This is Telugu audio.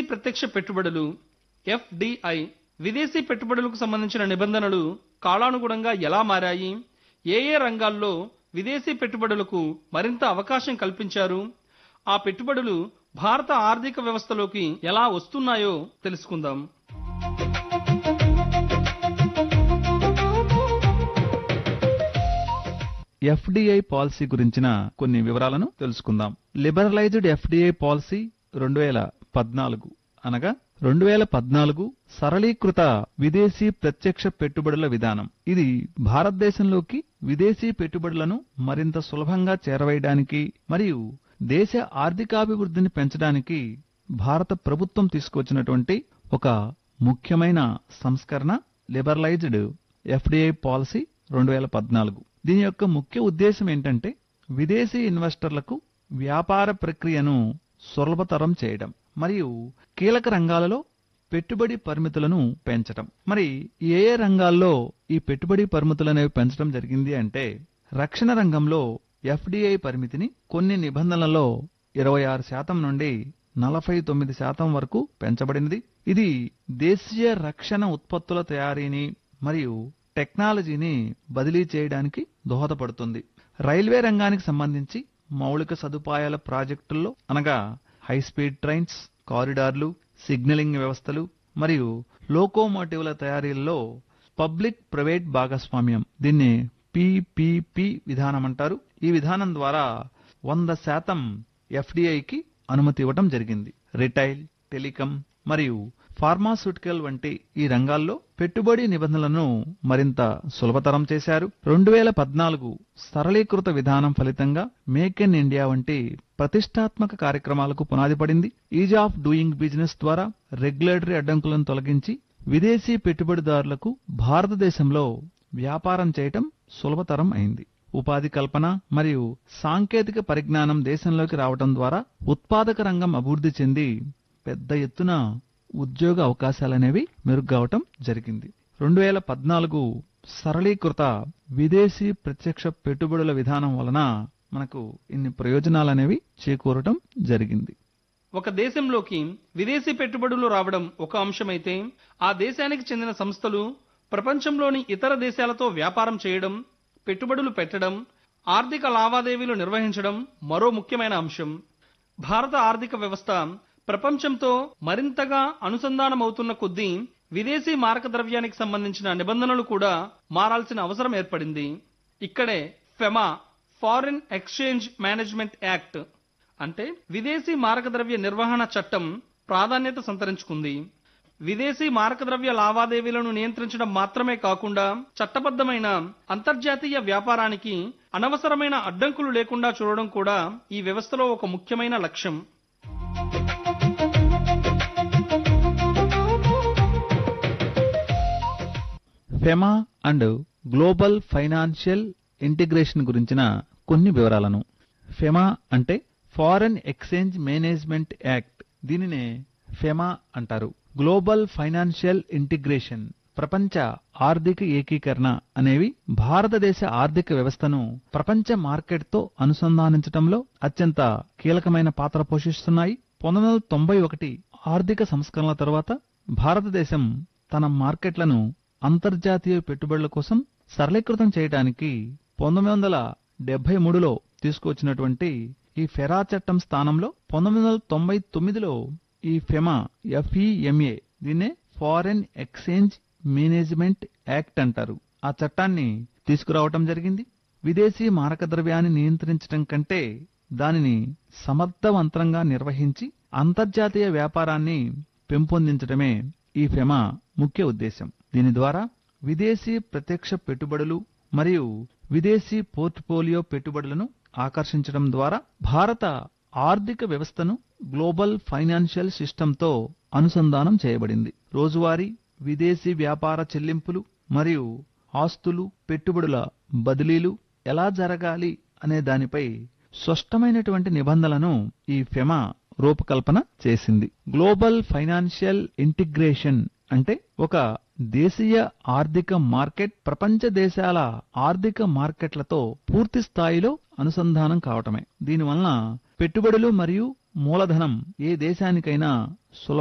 ప్రత్యక్ష పెట్టుబడులు ఎఫ్డిఐ విదేశీ పెట్టుబడులకు సంబంధించిన నిబంధనలు కాలానుగుణంగా ఎలా మారాయి ఏ ఏ రంగాల్లో విదేశీ పెట్టుబడులకు మరింత అవకాశం కల్పించారు ఆ పెట్టుబడులు భారత ఆర్థిక వ్యవస్థలోకి ఎలా వస్తున్నాయో తెలుసుకుందాం ఎఫ్డిఐ పాలసీ గురించిన కొన్ని వివరాలను తెలుసుకుందాం లిబరలైజ్డ్ ఎఫ్డిఐ పాలసీ రెండు వేల పద్నాలుగు అనగా రెండు వేల పద్నాలుగు సరళీకృత విదేశీ ప్రత్యక్ష పెట్టుబడుల విధానం ఇది భారతదేశంలోకి విదేశీ పెట్టుబడులను మరింత సులభంగా చేరవేయడానికి మరియు దేశ ఆర్థికాభివృద్ధిని పెంచడానికి భారత ప్రభుత్వం తీసుకొచ్చినటువంటి ఒక ముఖ్యమైన సంస్కరణ లిబరలైజ్డ్ ఎఫ్డిఐ పాలసీ రెండు వేల పద్నాలుగు దీని యొక్క ముఖ్య ఉద్దేశం ఏంటంటే విదేశీ ఇన్వెస్టర్లకు వ్యాపార ప్రక్రియను సులభతరం చేయడం మరియు కీలక రంగాలలో పెట్టుబడి పరిమితులను పెంచడం మరి ఏ ఏ రంగాల్లో ఈ పెట్టుబడి పరిమితులు అనేవి పెంచడం జరిగింది అంటే రక్షణ రంగంలో ఎఫ్డిఐ పరిమితిని కొన్ని నిబంధనలలో ఇరవై ఆరు శాతం నుండి నలభై తొమ్మిది శాతం వరకు పెంచబడినది ఇది దేశీయ రక్షణ ఉత్పత్తుల తయారీని మరియు టెక్నాలజీని బదిలీ చేయడానికి దోహదపడుతుంది రైల్వే రంగానికి సంబంధించి మౌలిక సదుపాయాల ప్రాజెక్టుల్లో అనగా హై స్పీడ్ ట్రైన్స్ కారిడార్లు సిగ్నలింగ్ వ్యవస్థలు మరియు లోకోమోటివ్ల తయారీల్లో పబ్లిక్ ప్రైవేట్ భాగస్వామ్యం దీన్ని పిపిపి విధానం అంటారు ఈ విధానం ద్వారా వంద శాతం ఎఫ్డిఐకి అనుమతి ఇవ్వడం జరిగింది రిటైల్ టెలికాం మరియు ఫార్మాస్యూటికల్ వంటి ఈ రంగాల్లో పెట్టుబడి నిబంధనలను మరింత సులభతరం చేశారు రెండు వేల పద్నాలుగు సరళీకృత విధానం ఫలితంగా మేక్ ఇన్ ఇండియా వంటి ప్రతిష్టాత్మక కార్యక్రమాలకు పునాది పడింది ఈజ్ ఆఫ్ డూయింగ్ బిజినెస్ ద్వారా రెగ్యులేటరీ అడ్డంకులను తొలగించి విదేశీ పెట్టుబడిదారులకు భారతదేశంలో వ్యాపారం చేయటం సులభతరం అయింది ఉపాధి కల్పన మరియు సాంకేతిక పరిజ్ఞానం దేశంలోకి రావడం ద్వారా ఉత్పాదక రంగం అభివృద్ధి చెంది పెద్ద ఎత్తున ఉద్యోగ అవకాశాలనేవి మెరుగ్గవటం జరిగింది రెండు వేల పద్నాలుగు సరళీకృత విదేశీ ప్రత్యక్ష పెట్టుబడుల విధానం వలన మనకు ఇన్ని ప్రయోజనాలనేవి చేకూరటం జరిగింది ఒక దేశంలోకి విదేశీ పెట్టుబడులు రావడం ఒక అంశమైతే ఆ దేశానికి చెందిన సంస్థలు ప్రపంచంలోని ఇతర దేశాలతో వ్యాపారం చేయడం పెట్టుబడులు పెట్టడం ఆర్థిక లావాదేవీలు నిర్వహించడం మరో ముఖ్యమైన అంశం భారత ఆర్థిక వ్యవస్థ ప్రపంచంతో మరింతగా అనుసంధానమవుతున్న కొద్దీ విదేశీ మారక ద్రవ్యానికి సంబంధించిన నిబంధనలు కూడా మారాల్సిన అవసరం ఏర్పడింది ఇక్కడే FEMA foreign exchange management act అంటే విదేశీ మారకద్రవ్య నిర్వహణ చట్టం ప్రాధాన్యత సంతరించుకుంది విదేశీ మారకద్రవ్య లావాదేవీలను నియంత్రించడం మాత్రమే కాకుండా చట్టబద్ధమైన అంతర్జాతీయ వ్యాపారానికి అనవసరమైన అడ్డంకులు లేకుండా చూడడం కూడా ఈ వ్యవస్థలో ఒక ముఖ్యమైన లక్ష్యం FEMA and global financial integration గురించిన కొన్ని వివరాలను ఫెమా అంటే ఫారెన్ ఎక్స్చేంజ్ మేనేజ్మెంట్ యాక్ట్ దీనినే ఫెమా అంటారు గ్లోబల్ ఫైనాన్షియల్ ఇంటిగ్రేషన్ ప్రపంచ ఆర్థిక ఏకీకరణ అనేవి భారతదేశ ఆర్థిక వ్యవస్థను ప్రపంచ మార్కెట్తో అనుసంధానించడంలో అత్యంత కీలకమైన పాత్ర పోషిస్తున్నాయి పంతొమ్మిది వందల తొంభై ఒకటి ఆర్థిక సంస్కరణల తర్వాత భారతదేశం తన మార్కెట్లను అంతర్జాతీయ పెట్టుబడుల కోసం సరళీకృతం చేయడానికి పంతొమ్మిది వందల డెబ్బై మూడులో తీసుకొచ్చినటువంటి ఈ ఫెరా చట్టం స్థానంలో పంతొమ్మిది వందల తొంభై తొమ్మిదిలో ఈ ఫెమా ఎఫ్ఈఎంఏ దీన్నే ఫారెన్ ఎక్స్చేంజ్ మేనేజ్మెంట్ యాక్ట్ అంటారు ఆ చట్టాన్ని తీసుకురావటం జరిగింది విదేశీ మారక ద్రవ్యాన్ని నియంత్రించడం కంటే దానిని సమర్థవంతంగా నిర్వహించి అంతర్జాతీయ వ్యాపారాన్ని పెంపొందించడమే ఈ ఫెమా ముఖ్య ఉద్దేశం దీని ద్వారా విదేశీ ప్రత్యక్ష పెట్టుబడులు మరియు విదేశీ పోర్ట్ఫోలియో పెట్టుబడులను ఆకర్షించడం ద్వారా భారత ఆర్థిక వ్యవస్థను గ్లోబల్ ఫైనాన్షియల్ సిస్టంతో అనుసంధానం చేయబడింది రోజువారీ విదేశీ వ్యాపార చెల్లింపులు మరియు ఆస్తులు పెట్టుబడుల బదిలీలు ఎలా జరగాలి అనే దానిపై స్పష్టమైనటువంటి నిబంధనలను ఈ ఫెమా రూపకల్పన చేసింది గ్లోబల్ ఫైనాన్షియల్ ఇంటిగ్రేషన్ అంటే ఒక దేశీయ ఆర్థిక మార్కెట్ ప్రపంచ దేశాల ఆర్థిక మార్కెట్లతో పూర్తి స్థాయిలో అనుసంధానం కావటమే దీనివలన పెట్టుబడులు మరియు మూలధనం ఏ దేశానికైనా సులభ